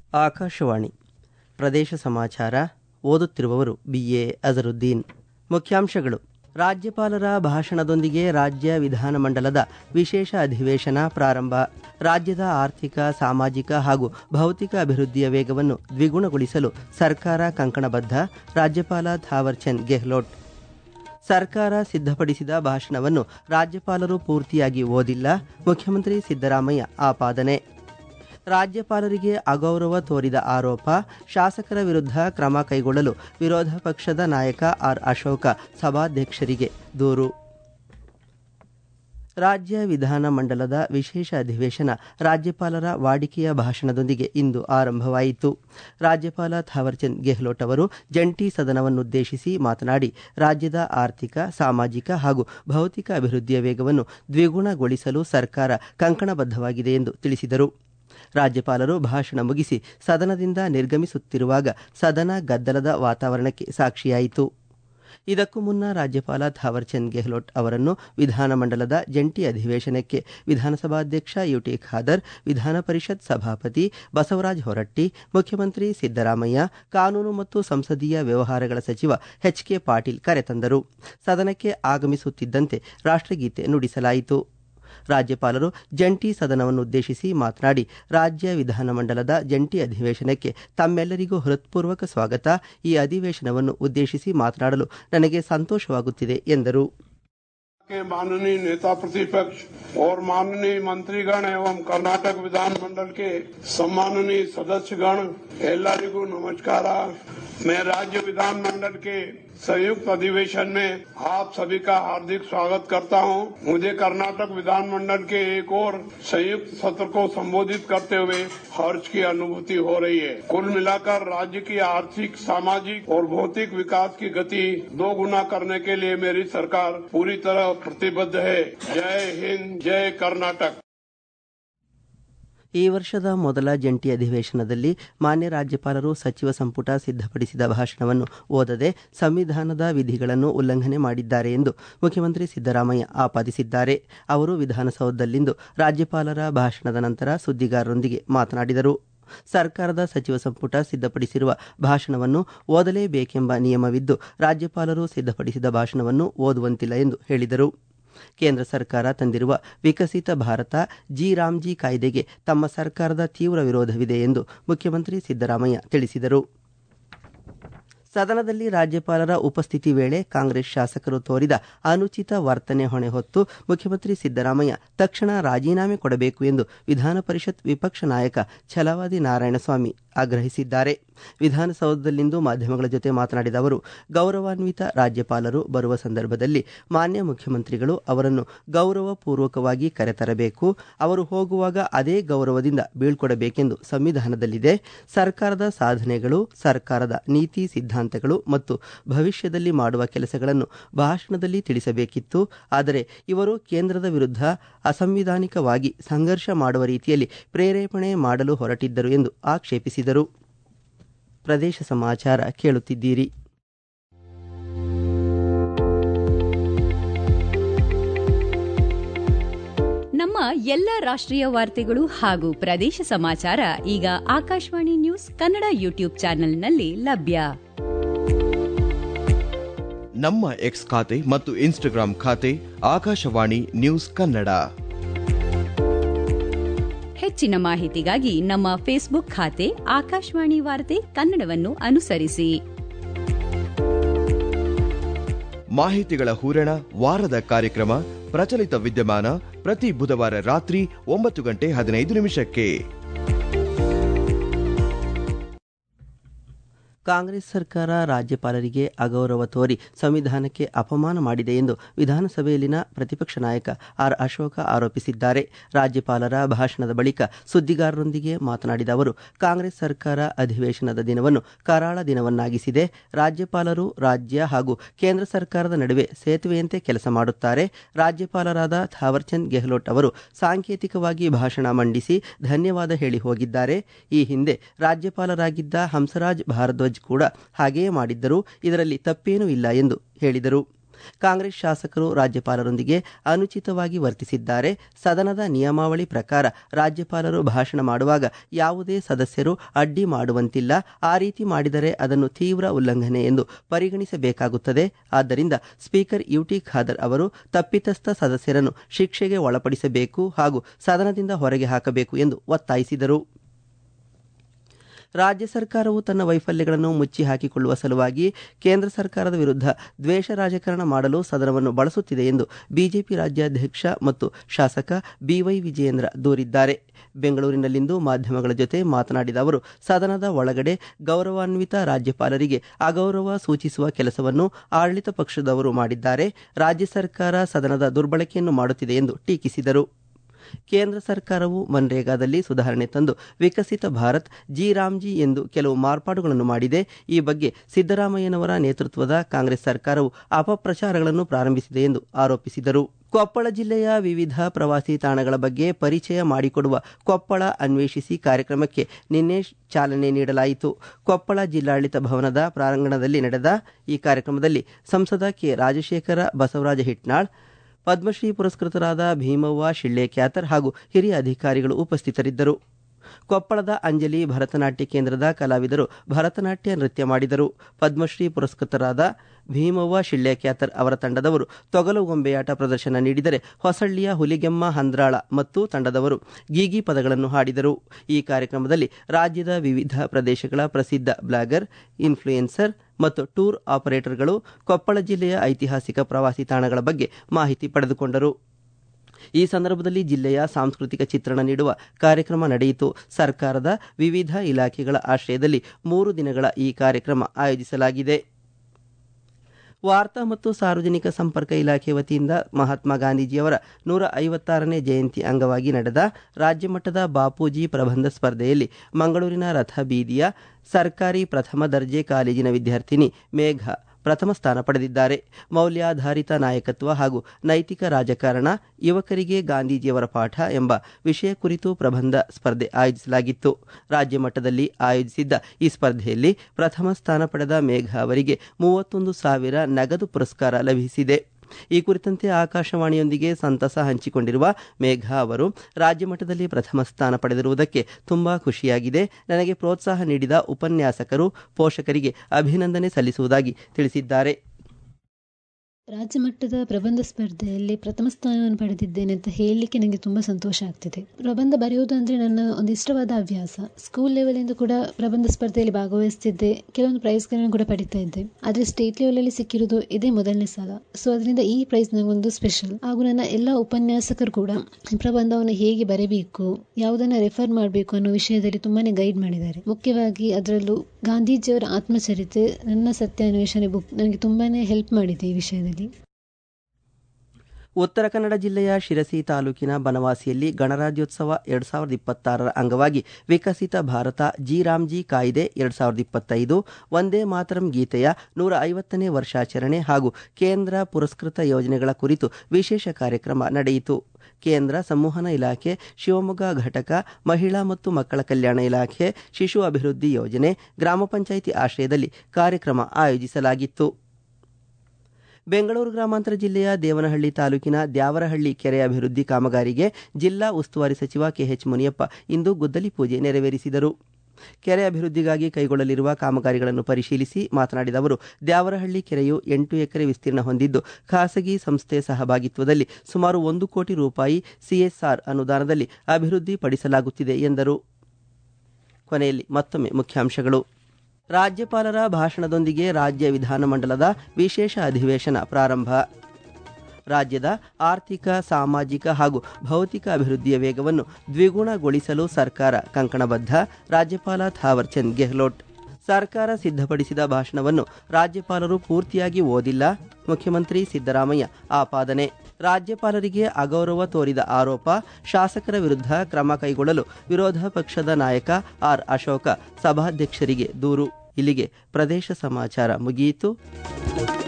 ಆಕಾಶವಾಣಿ ಪ್ರದೇಶ ಸಮಾಚಾರ ಓದುತ್ತಿರುವವರು ಬಿಎ ಅಜರುದ್ದೀನ್ ಮುಖ್ಯಾಂಶಗಳು ರಾಜ್ಯಪಾಲರ ಭಾಷಣದೊಂದಿಗೆ ರಾಜ್ಯ ವಿಧಾನಮಂಡಲದ ವಿಶೇಷ ಅಧಿವೇಶನ ಪ್ರಾರಂಭ ರಾಜ್ಯದ ಆರ್ಥಿಕ ಸಾಮಾಜಿಕ ಹಾಗೂ ಭೌತಿಕ ಅಭಿವೃದ್ಧಿಯ ವೇಗವನ್ನು ದ್ವಿಗುಣಗೊಳಿಸಲು ಸರ್ಕಾರ ಕಂಕಣಬದ್ಧ ರಾಜ್ಯಪಾಲ ಥಾವರ್ಚಂದ್ ಗೆಹ್ಲೋಟ್ ಸರ್ಕಾರ ಸಿದ್ಧಪಡಿಸಿದ ಭಾಷಣವನ್ನು ರಾಜ್ಯಪಾಲರು ಪೂರ್ತಿಯಾಗಿ ಓದಿಲ್ಲ ಮುಖ್ಯಮಂತ್ರಿ ಸಿದ್ದರಾಮಯ್ಯ ಆಪಾದನೆ ರಾಜ್ಯಪಾಲರಿಗೆ ಅಗೌರವ ತೋರಿದ ಆರೋಪ ಶಾಸಕರ ವಿರುದ್ಧ ಕ್ರಮ ಕೈಗೊಳ್ಳಲು ವಿರೋಧ ಪಕ್ಷದ ನಾಯಕ ಆರ್ ಅಶೋಕ ಸಭಾಧ್ಯಕ್ಷರಿಗೆ ದೂರು ರಾಜ್ಯ ವಿಧಾನಮಂಡಲದ ವಿಶೇಷ ಅಧಿವೇಶನ ರಾಜ್ಯಪಾಲರ ವಾಡಿಕೆಯ ಭಾಷಣದೊಂದಿಗೆ ಇಂದು ಆರಂಭವಾಯಿತು ರಾಜ್ಯಪಾಲ ಥಾವರ್ಚಂದ್ ಗೆಹ್ಲೋಟ್ ಅವರು ಜಂಟಿ ಸದನವನ್ನುದ್ದೇಶಿಸಿ ಮಾತನಾಡಿ ರಾಜ್ಯದ ಆರ್ಥಿಕ ಸಾಮಾಜಿಕ ಹಾಗೂ ಭೌತಿಕ ಅಭಿವೃದ್ಧಿಯ ವೇಗವನ್ನು ದ್ವಿಗುಣಗೊಳಿಸಲು ಸರ್ಕಾರ ಕಂಕಣಬದ್ಧವಾಗಿದೆ ಎಂದು ತಿಳಿಸಿದರು ರಾಜ್ಯಪಾಲರು ಭಾಷಣ ಮುಗಿಸಿ ಸದನದಿಂದ ನಿರ್ಗಮಿಸುತ್ತಿರುವಾಗ ಸದನ ಗದ್ದಲದ ವಾತಾವರಣಕ್ಕೆ ಸಾಕ್ಷಿಯಾಯಿತು ಇದಕ್ಕೂ ಮುನ್ನ ರಾಜ್ಯಪಾಲ ಥಾವರ್ಚಂದ್ ಗೆಹ್ಲೋಟ್ ಅವರನ್ನು ವಿಧಾನಮಂಡಲದ ಜಂಟಿ ಅಧಿವೇಶನಕ್ಕೆ ವಿಧಾನಸಭಾಧ್ಯಕ್ಷ ಯುಟಿ ಖಾದರ್ ವಿಧಾನ ಪರಿಷತ್ ಸಭಾಪತಿ ಬಸವರಾಜ ಹೊರಟ್ಟಿ ಮುಖ್ಯಮಂತ್ರಿ ಸಿದ್ದರಾಮಯ್ಯ ಕಾನೂನು ಮತ್ತು ಸಂಸದೀಯ ವ್ಯವಹಾರಗಳ ಸಚಿವ ಎಚ್ ಕೆ ಪಾಟೀಲ್ ಕರೆತಂದರು ಸದನಕ್ಕೆ ಆಗಮಿಸುತ್ತಿದ್ದಂತೆ ರಾಷ್ಟ್ರಗೀತೆ ನುಡಿಸಲಾಯಿತು ರಾಜ್ಯಪಾಲರು ಜಂಟಿ ಸದನವನ್ನುದ್ದೇಶಿಸಿ ಮಾತನಾಡಿ ರಾಜ್ಯ ವಿಧಾನಮಂಡಲದ ಜಂಟಿ ಅಧಿವೇಶನಕ್ಕೆ ತಮ್ಮೆಲ್ಲರಿಗೂ ಹೃತ್ಪೂರ್ವಕ ಸ್ವಾಗತ ಈ ಅಧಿವೇಶನವನ್ನು ಉದ್ದೇಶಿಸಿ ಮಾತನಾಡಲು ನನಗೆ ಸಂತೋಷವಾಗುತ್ತಿದೆ ಎಂದರು के माननीय नेता प्रतिपक्ष और माननीय मंत्रीगण एवं कर्नाटक विधानमंडल के सम्माननीय सदस्यगण ಎಲ್ಲರಿಗೂ नमस्कार मैं राज्य विधानमंडल के संयुक्त अधिवेशन में आप सभी का हार्दिक स्वागत करता हूं। मुझे कर्नाटक विधानमंडल के एक और संयुक्त सत्र को संबोधित करते हुए हर्ष की अनुभूति हो रही है कुल मिलाकर राज्य की आर्थिक सामाजिक और भौतिक विकास की गति दो गुना करने के लिए मेरी सरकार पूरी तरह प्रतिबद्ध है जय हिंद जय कर्नाटक ಈ ವರ್ಷದ ಮೊದಲ ಜಂಟಿ ಅಧಿವೇಶನದಲ್ಲಿ ಮಾನ್ಯ ರಾಜ್ಯಪಾಲರು ಸಚಿವ ಸಂಪುಟ ಸಿದ್ಧಪಡಿಸಿದ ಭಾಷಣವನ್ನು ಓದದೆ ಸಂವಿಧಾನದ ವಿಧಿಗಳನ್ನು ಉಲ್ಲಂಘನೆ ಮಾಡಿದ್ದಾರೆ ಎಂದು ಮುಖ್ಯಮಂತ್ರಿ ಸಿದ್ದರಾಮಯ್ಯ ಆಪಾದಿಸಿದ್ದಾರೆ ಅವರು ವಿಧಾನಸೌಧದಲ್ಲಿಂದು ರಾಜ್ಯಪಾಲರ ಭಾಷಣದ ನಂತರ ಸುದ್ದಿಗಾರರೊಂದಿಗೆ ಮಾತನಾಡಿದರು ಸರ್ಕಾರದ ಸಚಿವ ಸಂಪುಟ ಸಿದ್ಧಪಡಿಸಿರುವ ಭಾಷಣವನ್ನು ಓದಲೇಬೇಕೆಂಬ ನಿಯಮವಿದ್ದು ರಾಜ್ಯಪಾಲರು ಸಿದ್ಧಪಡಿಸಿದ ಭಾಷಣವನ್ನು ಓದುವಂತಿಲ್ಲ ಎಂದು ಹೇಳಿದರು ಕೇಂದ್ರ ಸರ್ಕಾರ ತಂದಿರುವ ವಿಕಸಿತ ಭಾರತ ಜಿ ರಾಮ್ಜಿ ಕಾಯ್ದೆಗೆ ತಮ್ಮ ಸರ್ಕಾರದ ತೀವ್ರ ವಿರೋಧವಿದೆ ಎಂದು ಮುಖ್ಯಮಂತ್ರಿ ಸಿದ್ದರಾಮಯ್ಯ ತಿಳಿಸಿದರು ಸದನದಲ್ಲಿ ರಾಜ್ಯಪಾಲರ ಉಪಸ್ಥಿತಿ ವೇಳೆ ಕಾಂಗ್ರೆಸ್ ಶಾಸಕರು ತೋರಿದ ಅನುಚಿತ ವರ್ತನೆ ಹೊಣೆ ಹೊತ್ತು ಮುಖ್ಯಮಂತ್ರಿ ಸಿದ್ದರಾಮಯ್ಯ ತಕ್ಷಣ ರಾಜೀನಾಮೆ ಕೊಡಬೇಕು ಎಂದು ವಿಧಾನ ಪರಿಷತ್ ವಿಪಕ್ಷ ನಾಯಕ ಛಲವಾದಿ ನಾರಾಯಣಸ್ವಾಮಿ ಆಗ್ರಹಿಸಿದ್ದಾರೆ ವಿಧಾನಸೌಧದಲ್ಲಿಂದು ಮಾಧ್ಯಮಗಳ ಜೊತೆ ಮಾತನಾಡಿದ ಅವರು ಗೌರವಾನ್ವಿತ ರಾಜ್ಯಪಾಲರು ಬರುವ ಸಂದರ್ಭದಲ್ಲಿ ಮಾನ್ಯ ಮುಖ್ಯಮಂತ್ರಿಗಳು ಅವರನ್ನು ಗೌರವಪೂರ್ವಕವಾಗಿ ಕರೆತರಬೇಕು ಅವರು ಹೋಗುವಾಗ ಅದೇ ಗೌರವದಿಂದ ಬೀಳ್ಕೊಡಬೇಕೆಂದು ಸಂವಿಧಾನದಲ್ಲಿದೆ ಸರ್ಕಾರದ ಸಾಧನೆಗಳು ಸರ್ಕಾರದ ನೀತಿ ಸಿದ್ಧಾಂತಗಳು ಮತ್ತು ಭವಿಷ್ಯದಲ್ಲಿ ಮಾಡುವ ಕೆಲಸಗಳನ್ನು ಭಾಷಣದಲ್ಲಿ ತಿಳಿಸಬೇಕಿತ್ತು ಆದರೆ ಇವರು ಕೇಂದ್ರದ ವಿರುದ್ಧ ಅಸಂವಿಧಾನಿಕವಾಗಿ ಸಂಘರ್ಷ ಮಾಡುವ ರೀತಿಯಲ್ಲಿ ಪ್ರೇರೇಪಣೆ ಮಾಡಲು ಹೊರಟಿದ್ದರು ಎಂದು ಆಕ್ಷೇಪಿಸಿದರು ಪ್ರದೇಶ ಸಮಾಚಾರ ಕೇಳುತ್ತಿದ್ದೀರಿ ನಮ್ಮ ಎಲ್ಲ ರಾಷ್ಟ್ರೀಯ ವಾರ್ತೆಗಳು ಹಾಗೂ ಪ್ರದೇಶ ಸಮಾಚಾರ ಈಗ ಆಕಾಶವಾಣಿ ನ್ಯೂಸ್ ಕನ್ನಡ ಯೂಟ್ಯೂಬ್ ಚಾನೆಲ್ನಲ್ಲಿ ಲಭ್ಯ ನಮ್ಮ ಎಕ್ಸ್ ಖಾತೆ ಮತ್ತು ಇನ್ಸ್ಟಾಗ್ರಾಂ ಖಾತೆ ಆಕಾಶವಾಣಿ ನ್ಯೂಸ್ ಕನ್ನಡ ಹೆಚ್ಚಿನ ಮಾಹಿತಿಗಾಗಿ ನಮ್ಮ ಫೇಸ್ಬುಕ್ ಖಾತೆ ಆಕಾಶವಾಣಿ ವಾರ್ತೆ ಕನ್ನಡವನ್ನು ಅನುಸರಿಸಿ ಮಾಹಿತಿಗಳ ಹೂರಣ ವಾರದ ಕಾರ್ಯಕ್ರಮ ಪ್ರಚಲಿತ ವಿದ್ಯಮಾನ ಪ್ರತಿ ಬುಧವಾರ ರಾತ್ರಿ ಒಂಬತ್ತು ಗಂಟೆ ಹದಿನೈದು ನಿಮಿಷಕ್ಕೆ ಕಾಂಗ್ರೆಸ್ ಸರ್ಕಾರ ರಾಜ್ಯಪಾಲರಿಗೆ ಅಗೌರವ ತೋರಿ ಸಂವಿಧಾನಕ್ಕೆ ಅಪಮಾನ ಮಾಡಿದೆ ಎಂದು ವಿಧಾನಸಭೆಯಲ್ಲಿನ ಪ್ರತಿಪಕ್ಷ ನಾಯಕ ಆರ್ ಅಶೋಕ ಆರೋಪಿಸಿದ್ದಾರೆ ರಾಜ್ಯಪಾಲರ ಭಾಷಣದ ಬಳಿಕ ಸುದ್ದಿಗಾರರೊಂದಿಗೆ ಮಾತನಾಡಿದ ಅವರು ಕಾಂಗ್ರೆಸ್ ಸರ್ಕಾರ ಅಧಿವೇಶನದ ದಿನವನ್ನು ಕರಾಳ ದಿನವನ್ನಾಗಿಸಿದೆ ರಾಜ್ಯಪಾಲರು ರಾಜ್ಯ ಹಾಗೂ ಕೇಂದ್ರ ಸರ್ಕಾರದ ನಡುವೆ ಸೇತುವೆಯಂತೆ ಕೆಲಸ ಮಾಡುತ್ತಾರೆ ರಾಜ್ಯಪಾಲರಾದ ಥಾವರ್ಚಂದ್ ಗೆಹ್ಲೋಟ್ ಅವರು ಸಾಂಕೇತಿಕವಾಗಿ ಭಾಷಣ ಮಂಡಿಸಿ ಧನ್ಯವಾದ ಹೇಳಿ ಹೋಗಿದ್ದಾರೆ ಈ ಹಿಂದೆ ರಾಜ್ಯಪಾಲರಾಗಿದ್ದ ಹಂಸರಾಜ್ ಭಾರದ್ವಾಜ್ ಕೂಡ ಹಾಗೆಯೇ ಮಾಡಿದ್ದರು ಇದರಲ್ಲಿ ತಪ್ಪೇನೂ ಇಲ್ಲ ಎಂದು ಹೇಳಿದರು ಕಾಂಗ್ರೆಸ್ ಶಾಸಕರು ರಾಜ್ಯಪಾಲರೊಂದಿಗೆ ಅನುಚಿತವಾಗಿ ವರ್ತಿಸಿದ್ದಾರೆ ಸದನದ ನಿಯಮಾವಳಿ ಪ್ರಕಾರ ರಾಜ್ಯಪಾಲರು ಭಾಷಣ ಮಾಡುವಾಗ ಯಾವುದೇ ಸದಸ್ಯರು ಅಡ್ಡಿ ಮಾಡುವಂತಿಲ್ಲ ಆ ರೀತಿ ಮಾಡಿದರೆ ಅದನ್ನು ತೀವ್ರ ಉಲ್ಲಂಘನೆ ಎಂದು ಪರಿಗಣಿಸಬೇಕಾಗುತ್ತದೆ ಆದ್ದರಿಂದ ಸ್ಪೀಕರ್ ಯುಟಿ ಖಾದರ್ ಅವರು ತಪ್ಪಿತಸ್ಥ ಸದಸ್ಯರನ್ನು ಶಿಕ್ಷೆಗೆ ಒಳಪಡಿಸಬೇಕು ಹಾಗೂ ಸದನದಿಂದ ಹೊರಗೆ ಹಾಕಬೇಕು ಎಂದು ಒತ್ತಾಯಿಸಿದರು ರಾಜ್ಯ ಸರ್ಕಾರವು ತನ್ನ ವೈಫಲ್ಯಗಳನ್ನು ಮುಚ್ಚಿ ಹಾಕಿಕೊಳ್ಳುವ ಸಲುವಾಗಿ ಕೇಂದ್ರ ಸರ್ಕಾರದ ವಿರುದ್ಧ ದ್ವೇಷ ರಾಜಕಾರಣ ಮಾಡಲು ಸದನವನ್ನು ಬಳಸುತ್ತಿದೆ ಎಂದು ಬಿಜೆಪಿ ರಾಜ್ಯಾಧ್ಯಕ್ಷ ಮತ್ತು ಶಾಸಕ ಬಿವೈ ವಿಜಯೇಂದ್ರ ದೂರಿದ್ದಾರೆ ಬೆಂಗಳೂರಿನಲ್ಲಿಂದು ಮಾಧ್ಯಮಗಳ ಜೊತೆ ಮಾತನಾಡಿದ ಅವರು ಸದನದ ಒಳಗಡೆ ಗೌರವಾನ್ವಿತ ರಾಜ್ಯಪಾಲರಿಗೆ ಅಗೌರವ ಸೂಚಿಸುವ ಕೆಲಸವನ್ನು ಆಡಳಿತ ಪಕ್ಷದವರು ಮಾಡಿದ್ದಾರೆ ರಾಜ್ಯ ಸರ್ಕಾರ ಸದನದ ದುರ್ಬಳಕೆಯನ್ನು ಮಾಡುತ್ತಿದೆ ಎಂದು ಟೀಕಿಸಿದರು ಕೇಂದ್ರ ಸರ್ಕಾರವು ಮನ್ರೇಗಾದಲ್ಲಿ ಸುಧಾರಣೆ ತಂದು ವಿಕಸಿತ ಭಾರತ್ ಜಿ ರಾಮ್ಜಿ ಎಂದು ಕೆಲವು ಮಾರ್ಪಾಡುಗಳನ್ನು ಮಾಡಿದೆ ಈ ಬಗ್ಗೆ ಸಿದ್ದರಾಮಯ್ಯನವರ ನೇತೃತ್ವದ ಕಾಂಗ್ರೆಸ್ ಸರ್ಕಾರವು ಅಪಪ್ರಚಾರಗಳನ್ನು ಪ್ರಾರಂಭಿಸಿದೆ ಎಂದು ಆರೋಪಿಸಿದರು ಕೊಪ್ಪಳ ಜಿಲ್ಲೆಯ ವಿವಿಧ ಪ್ರವಾಸಿ ತಾಣಗಳ ಬಗ್ಗೆ ಪರಿಚಯ ಮಾಡಿಕೊಡುವ ಕೊಪ್ಪಳ ಅನ್ವೇಷಿಸಿ ಕಾರ್ಯಕ್ರಮಕ್ಕೆ ನಿನ್ನೆ ಚಾಲನೆ ನೀಡಲಾಯಿತು ಕೊಪ್ಪಳ ಜಿಲ್ಲಾಡಳಿತ ಭವನದ ಪ್ರಾಂಗಣದಲ್ಲಿ ನಡೆದ ಈ ಕಾರ್ಯಕ್ರಮದಲ್ಲಿ ಸಂಸದ ಕೆ ರಾಜಶೇಖರ ಬಸವರಾಜ ಹಿಟ್ನಾಳ್ ಪದ್ಮಶ್ರೀ ಪುರಸ್ಕೃತರಾದ ಭೀಮವ್ವ ಶಿಳ್ಳೆಕ್ಯಾತರ್ ಹಾಗೂ ಹಿರಿಯ ಅಧಿಕಾರಿಗಳು ಉಪಸ್ಥಿತರಿದ್ದರು ಕೊಪ್ಪಳದ ಅಂಜಲಿ ಭರತನಾಟ್ಯ ಕೇಂದ್ರದ ಕಲಾವಿದರು ಭರತನಾಟ್ಯ ನೃತ್ಯ ಮಾಡಿದರು ಪದ್ಮಶ್ರೀ ಪುರಸ್ಕೃತರಾದ ಭೀಮವ್ವ ಶಿಳ್ಳೆಕ್ಯಾತರ್ ಅವರ ತಂಡದವರು ತೊಗಲು ಗೊಂಬೆಯಾಟ ಪ್ರದರ್ಶನ ನೀಡಿದರೆ ಹೊಸಳ್ಳಿಯ ಹುಲಿಗೆಮ್ಮ ಹಂದ್ರಾಳ ಮತ್ತು ತಂಡದವರು ಗೀಗಿ ಪದಗಳನ್ನು ಹಾಡಿದರು ಈ ಕಾರ್ಯಕ್ರಮದಲ್ಲಿ ರಾಜ್ಯದ ವಿವಿಧ ಪ್ರದೇಶಗಳ ಪ್ರಸಿದ್ಧ ಬ್ಲಾಗರ್ ಇನ್ಫ್ಲೂಯೆನ್ಸರ್ ಮತ್ತು ಟೂರ್ ಆಪರೇಟರ್ಗಳು ಕೊಪ್ಪಳ ಜಿಲ್ಲೆಯ ಐತಿಹಾಸಿಕ ಪ್ರವಾಸಿ ತಾಣಗಳ ಬಗ್ಗೆ ಮಾಹಿತಿ ಪಡೆದುಕೊಂಡರು ಈ ಸಂದರ್ಭದಲ್ಲಿ ಜಿಲ್ಲೆಯ ಸಾಂಸ್ಕೃತಿಕ ಚಿತ್ರಣ ನೀಡುವ ಕಾರ್ಯಕ್ರಮ ನಡೆಯಿತು ಸರ್ಕಾರದ ವಿವಿಧ ಇಲಾಖೆಗಳ ಆಶ್ರಯದಲ್ಲಿ ಮೂರು ದಿನಗಳ ಈ ಕಾರ್ಯಕ್ರಮ ಆಯೋಜಿಸಲಾಗಿದೆ ವಾರ್ತಾ ಮತ್ತು ಸಾರ್ವಜನಿಕ ಸಂಪರ್ಕ ಇಲಾಖೆ ವತಿಯಿಂದ ಮಹಾತ್ಮ ಗಾಂಧೀಜಿಯವರ ನೂರ ಐವತ್ತಾರನೇ ಜಯಂತಿ ಅಂಗವಾಗಿ ನಡೆದ ರಾಜ್ಯಮಟ್ಟದ ಬಾಪೂಜಿ ಪ್ರಬಂಧ ಸ್ಪರ್ಧೆಯಲ್ಲಿ ಮಂಗಳೂರಿನ ರಥ ಬೀದಿಯ ಸರ್ಕಾರಿ ಪ್ರಥಮ ದರ್ಜೆ ಕಾಲೇಜಿನ ವಿದ್ಯಾರ್ಥಿನಿ ಮೇಘ ಪ್ರಥಮ ಸ್ಥಾನ ಪಡೆದಿದ್ದಾರೆ ಮೌಲ್ಯಾಧಾರಿತ ನಾಯಕತ್ವ ಹಾಗೂ ನೈತಿಕ ರಾಜಕಾರಣ ಯುವಕರಿಗೆ ಗಾಂಧೀಜಿಯವರ ಪಾಠ ಎಂಬ ವಿಷಯ ಕುರಿತು ಪ್ರಬಂಧ ಸ್ಪರ್ಧೆ ಆಯೋಜಿಸಲಾಗಿತ್ತು ರಾಜ್ಯ ಮಟ್ಟದಲ್ಲಿ ಆಯೋಜಿಸಿದ್ದ ಈ ಸ್ಪರ್ಧೆಯಲ್ಲಿ ಪ್ರಥಮ ಸ್ಥಾನ ಪಡೆದ ಮೇಘ ಅವರಿಗೆ ಮೂವತ್ತೊಂದು ಸಾವಿರ ನಗದು ಪುರಸ್ಕಾರ ಲಭಿಸಿದೆ ಈ ಕುರಿತಂತೆ ಆಕಾಶವಾಣಿಯೊಂದಿಗೆ ಸಂತಸ ಹಂಚಿಕೊಂಡಿರುವ ಮೇಘ ಅವರು ರಾಜ್ಯ ಮಟ್ಟದಲ್ಲಿ ಪ್ರಥಮ ಸ್ಥಾನ ಪಡೆದಿರುವುದಕ್ಕೆ ತುಂಬಾ ಖುಷಿಯಾಗಿದೆ ನನಗೆ ಪ್ರೋತ್ಸಾಹ ನೀಡಿದ ಉಪನ್ಯಾಸಕರು ಪೋಷಕರಿಗೆ ಅಭಿನಂದನೆ ಸಲ್ಲಿಸುವುದಾಗಿ ತಿಳಿಸಿದ್ದಾರೆ ರಾಜ್ಯ ಮಟ್ಟದ ಪ್ರಬಂಧ ಸ್ಪರ್ಧೆಯಲ್ಲಿ ಪ್ರಥಮ ಸ್ಥಾನವನ್ನು ಪಡೆದಿದ್ದೇನೆ ಅಂತ ಹೇಳಲಿಕ್ಕೆ ನನಗೆ ತುಂಬ ಸಂತೋಷ ಆಗ್ತಿದೆ ಪ್ರಬಂಧ ಬರೆಯುವುದು ಅಂದರೆ ನನ್ನ ಒಂದು ಇಷ್ಟವಾದ ಹವ್ಯಾಸ ಸ್ಕೂಲ್ ಲೆವೆಲಿಂದ ಕೂಡ ಪ್ರಬಂಧ ಸ್ಪರ್ಧೆಯಲ್ಲಿ ಭಾಗವಹಿಸ್ತಿದ್ದೆ ಕೆಲವೊಂದು ಪ್ರೈಸ್ಗಳನ್ನು ಕೂಡ ಪಡಿತಾ ಇದ್ದೆ ಆದರೆ ಸ್ಟೇಟ್ ಲೆವೆಲಲ್ಲಿ ಸಿಕ್ಕಿರೋದು ಇದೇ ಮೊದಲನೇ ಸಲ ಸೊ ಅದರಿಂದ ಈ ಪ್ರೈಸ್ ನನಗೊಂದು ಸ್ಪೆಷಲ್ ಹಾಗೂ ನನ್ನ ಎಲ್ಲ ಉಪನ್ಯಾಸಕರು ಕೂಡ ಪ್ರಬಂಧವನ್ನು ಹೇಗೆ ಬರೆಯಬೇಕು ಯಾವುದನ್ನು ರೆಫರ್ ಮಾಡಬೇಕು ಅನ್ನೋ ವಿಷಯದಲ್ಲಿ ತುಂಬಾನೇ ಗೈಡ್ ಮಾಡಿದ್ದಾರೆ ಮುಖ್ಯವಾಗಿ ಅದರಲ್ಲೂ ಗಾಂಧೀಜಿಯವರ ಆತ್ಮಚರಿತೆ ನನ್ನ ಸತ್ಯಾನ್ವೇಷಣೆ ಬುಕ್ ನನಗೆ ತುಂಬಾನೇ ಹೆಲ್ಪ್ ಮಾಡಿದೆ ಈ ವಿಷಯದಲ್ಲಿ ಉತ್ತರ ಕನ್ನಡ ಜಿಲ್ಲೆಯ ಶಿರಸಿ ತಾಲೂಕಿನ ಬನವಾಸಿಯಲ್ಲಿ ಗಣರಾಜ್ಯೋತ್ಸವ ಎರಡ್ ಸಾವಿರದ ಇಪ್ಪತ್ತಾರರ ಅಂಗವಾಗಿ ವಿಕಸಿತ ಭಾರತ ಜಿ ರಾಮ್ಜಿ ಕಾಯ್ದೆ ಎರಡ್ ಸಾವಿರದ ಇಪ್ಪತ್ತೈದು ಒಂದೇ ಮಾತರಂ ಗೀತೆಯ ನೂರ ಐವತ್ತನೇ ವರ್ಷಾಚರಣೆ ಹಾಗೂ ಕೇಂದ್ರ ಪುರಸ್ಕೃತ ಯೋಜನೆಗಳ ಕುರಿತು ವಿಶೇಷ ಕಾರ್ಯಕ್ರಮ ನಡೆಯಿತು ಕೇಂದ್ರ ಸಂವಹನ ಇಲಾಖೆ ಶಿವಮೊಗ್ಗ ಘಟಕ ಮಹಿಳಾ ಮತ್ತು ಮಕ್ಕಳ ಕಲ್ಯಾಣ ಇಲಾಖೆ ಶಿಶು ಅಭಿವೃದ್ಧಿ ಯೋಜನೆ ಗ್ರಾಮ ಪಂಚಾಯಿತಿ ಆಶ್ರಯದಲ್ಲಿ ಕಾರ್ಯಕ್ರಮ ಆಯೋಜಿಸಲಾಗಿತ್ತು ಬೆಂಗಳೂರು ಗ್ರಾಮಾಂತರ ಜಿಲ್ಲೆಯ ದೇವನಹಳ್ಳಿ ತಾಲೂಕಿನ ದ್ಯಾವರಹಳ್ಳಿ ಕೆರೆ ಅಭಿವೃದ್ಧಿ ಕಾಮಗಾರಿಗೆ ಜಿಲ್ಲಾ ಉಸ್ತುವಾರಿ ಸಚಿವ ಕೆಎಚ್ ಮುನಿಯಪ್ಪ ಇಂದು ಗುದ್ದಲಿ ಪೂಜೆ ನೆರವೇರಿಸಿದರು ಕೆರೆ ಅಭಿವೃದ್ಧಿಗಾಗಿ ಕೈಗೊಳ್ಳಲಿರುವ ಕಾಮಗಾರಿಗಳನ್ನು ಪರಿಶೀಲಿಸಿ ಮಾತನಾಡಿದ ಅವರು ದ್ಯಾವರಹಳ್ಳಿ ಕೆರೆಯು ಎಂಟು ಎಕರೆ ವಿಸ್ತೀರ್ಣ ಹೊಂದಿದ್ದು ಖಾಸಗಿ ಸಂಸ್ಥೆ ಸಹಭಾಗಿತ್ವದಲ್ಲಿ ಸುಮಾರು ಒಂದು ಕೋಟಿ ರೂಪಾಯಿ ಸಿಎಸ್ಆರ್ ಅನುದಾನದಲ್ಲಿ ಅಭಿವೃದ್ಧಿ ಪಡಿಸಲಾಗುತ್ತಿದೆ ಎಂದರು ಕೊನೆಯಲ್ಲಿ ಮತ್ತೊಮ್ಮೆ ಮುಖ್ಯಾಂಶಗಳು ರಾಜ್ಯಪಾಲರ ಭಾಷಣದೊಂದಿಗೆ ರಾಜ್ಯ ವಿಧಾನಮಂಡಲದ ವಿಶೇಷ ಅಧಿವೇಶನ ಪ್ರಾರಂಭ ರಾಜ್ಯದ ಆರ್ಥಿಕ ಸಾಮಾಜಿಕ ಹಾಗೂ ಭೌತಿಕ ಅಭಿವೃದ್ಧಿಯ ವೇಗವನ್ನು ದ್ವಿಗುಣಗೊಳಿಸಲು ಸರ್ಕಾರ ಕಂಕಣಬದ್ಧ ರಾಜ್ಯಪಾಲ ಥಾವರ್ಚಂದ್ ಗೆಹ್ಲೋಟ್ ಸರ್ಕಾರ ಸಿದ್ಧಪಡಿಸಿದ ಭಾಷಣವನ್ನು ರಾಜ್ಯಪಾಲರು ಪೂರ್ತಿಯಾಗಿ ಓದಿಲ್ಲ ಮುಖ್ಯಮಂತ್ರಿ ಸಿದ್ದರಾಮಯ್ಯ ಆಪಾದನೆ ರಾಜ್ಯಪಾಲರಿಗೆ ಅಗೌರವ ತೋರಿದ ಆರೋಪ ಶಾಸಕರ ವಿರುದ್ಧ ಕ್ರಮ ಕೈಗೊಳ್ಳಲು ವಿರೋಧ ಪಕ್ಷದ ನಾಯಕ ಆರ್ ಅಶೋಕ ಸಭಾಧ್ಯಕ್ಷರಿಗೆ ದೂರು ಇಲ್ಲಿಗೆ ಪ್ರದೇಶ ಸಮಾಚಾರ ಮುಗಿಯಿತು